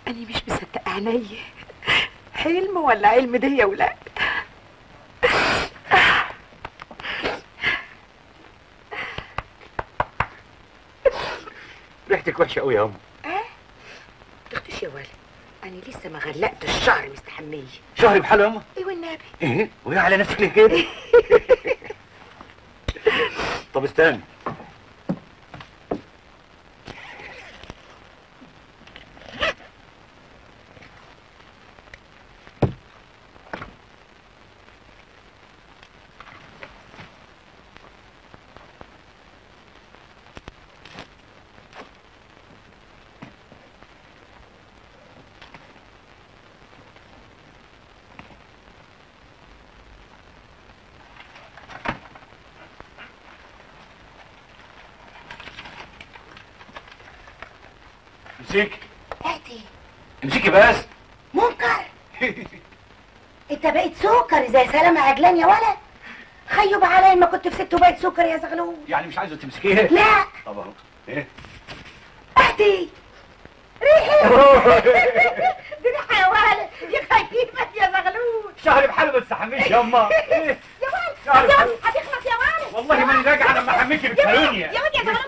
أنا مش مصدقة عينيا حلم ولا علم ده يا ولاد ريحتك وحشه قوي يا ام تختش يا ولد أنا لسه ما غلقتش الشعر مستحمية شهري بحاله يا ام أيوة النبي ايه وهي على نفسك ليه كده طب استنى امسكي اهدي امسكي بس منكر انت بقيت سكر زي سلامة عجلان يا ولد خيب علي ما كنت في ست وبقيت سكر يا زغلول يعني مش عايزه تمسكيها لا طب اهو ايه اهدي ريحي دي ريحة يا ولد يخيبك يا زغلول شهري بحاله ما تستحملش يا اما يا ولد شهري يا بحاله ولد هتخلص يا ولد والله ماني راجع لما احميكي يا ولد بالكالونيا يا ولد يا زغلول